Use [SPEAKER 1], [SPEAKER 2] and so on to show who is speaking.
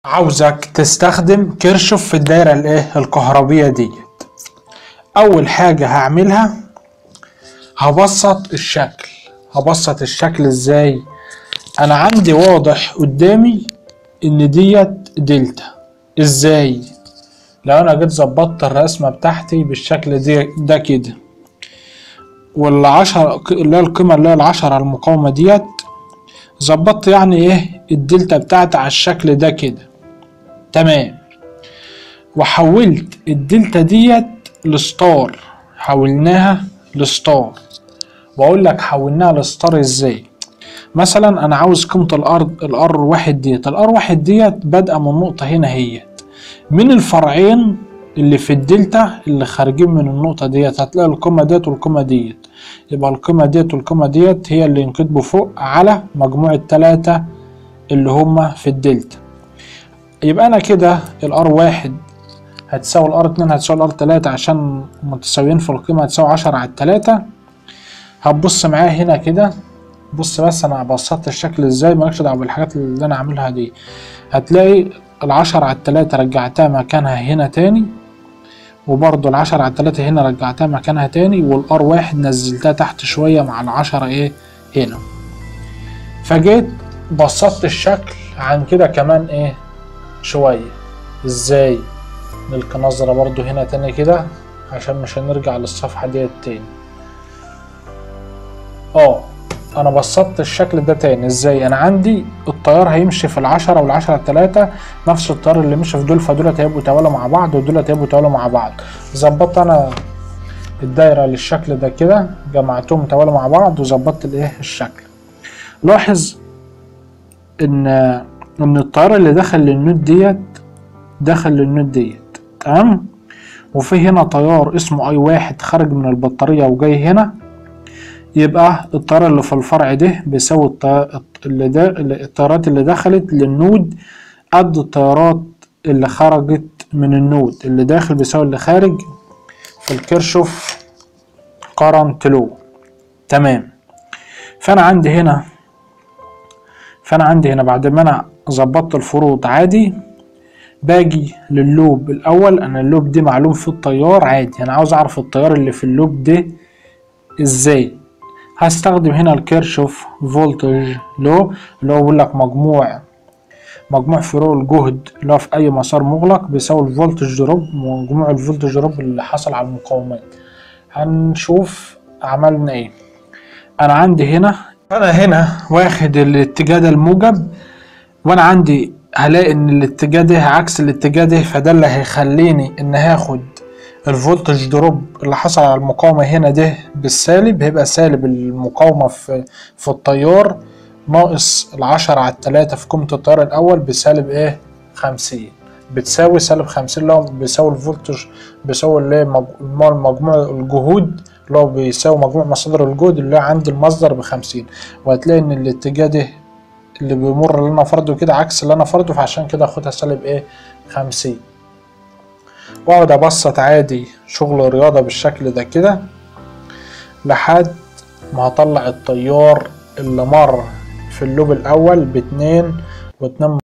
[SPEAKER 1] عاوزك تستخدم كيرشوف في الدايرة الايه الكهربية ديت اول حاجة هعملها هبسط الشكل هبسط الشكل ازاي انا عندي واضح قدامي ان ديت دلتا ازاي لو انا جيت ظبطت الرسمة بتاعتي بالشكل دي ده كده والعشرة اللي هي القيمة اللي هي العشرة المقاومة ديت ظبطت يعني ايه الدلتا بتاعتي على الشكل ده كده تمام وحولت الدلتا ديت لستار حولناها لستار واقول لك حولناها لستار ازاي مثلا انا عاوز قيمة الارض الار واحد ديت الار واحد ديت بادئة من نقطة هنا هي من الفرعين اللي في الدلتا اللي خارجين من النقطة ديت هتلاقي القيمة ديت والقيمة ديت يبقى القيمة ديت والقيمة ديت هي اللي ينقلبوا فوق على مجموع التلاتة اللي هما في الدلتا يبقى انا كده الار واحد هتساوي الار اتنين هتساوي الار تلاتة عشان متساويين في القيمة هتساوي عشرة على التلاتة هتبص معايا هنا كده بص بس انا بسطت الشكل ازاي مالكش دعوة بالحاجات اللي انا عاملها دي هتلاقي العشرة على التلاتة رجعتها مكانها هنا تاني وبرضو العشرة على التلاتة هنا رجعتها مكانها تاني والار واحد نزلتها تحت شوية مع العشرة ايه هنا فجيت بسطت الشكل عن كده كمان ايه شوية ازاي نلقي نظرة برضو هنا تاني كده عشان مش هنرجع للصفحة ديت تاني اه انا بسطت الشكل ده تاني ازاي انا عندي التيار هيمشي في العشرة والعشرة التلاتة نفس التيار اللي مشي في دول فدولت هيبقوا توالوا مع بعض ودولت هيبقوا توالوا مع بعض ظبطت انا الدايرة للشكل ده كده جمعتهم توالوا مع بعض وظبطت الايه الشكل لاحظ ان ان التيار اللي دخل للنود ديت دخل للنود ديت تمام وفي هنا تيار اسمه اي واحد خارج من البطارية وجاي هنا يبقى التيار اللي في الفرع ده بيساوي التيار اللي ده التيارات اللي دخلت للنود قد التيارات اللي خرجت من النود اللي داخل بيساوي اللي خارج في الكيرشوف كارنت لو تمام فانا عندي هنا فانا عندي هنا بعد ما انا ظبطت الفروض عادي باجي لللوب الاول انا اللوب دي معلوم في التيار عادي انا عاوز اعرف التيار اللي في اللوب ده ازاي هستخدم هنا الكيرشوف فولتج لو اللي هو بيقول لك مجموع مجموع فروق الجهد اللي هو في اي مسار مغلق بيساوي الفولتج دروب مجموع الفولتج دروب اللي حصل على المقاومات هنشوف عملنا ايه انا عندي هنا انا هنا واخد الاتجاه ده الموجب وانا عندي هلاقي ان الاتجاه ده عكس الاتجاه ده فده اللي هيخليني ان هاخد الفولتج دروب اللي حصل على المقاومة هنا ده بالسالب هيبقى سالب المقاومة في في التيار ناقص العشرة على التلاتة في قيمة التيار الأول بسالب ايه خمسين بتساوي سالب خمسين اللي هو بيساوي الفولتج بيساوي اللي هي مجموع الجهود اللي هو بيساوي مجموع مصادر الجهد اللي هو عند المصدر بخمسين وهتلاقي ان الاتجاه ده اللي بيمر اللي انا فرضه كده عكس اللي انا فرضه فعشان كده اخدها سالب ايه خمسين واقعد ابسط عادي شغل رياضة بالشكل ده كده لحد ما هطلع التيار اللي مر في اللوب الاول باتنين واتنين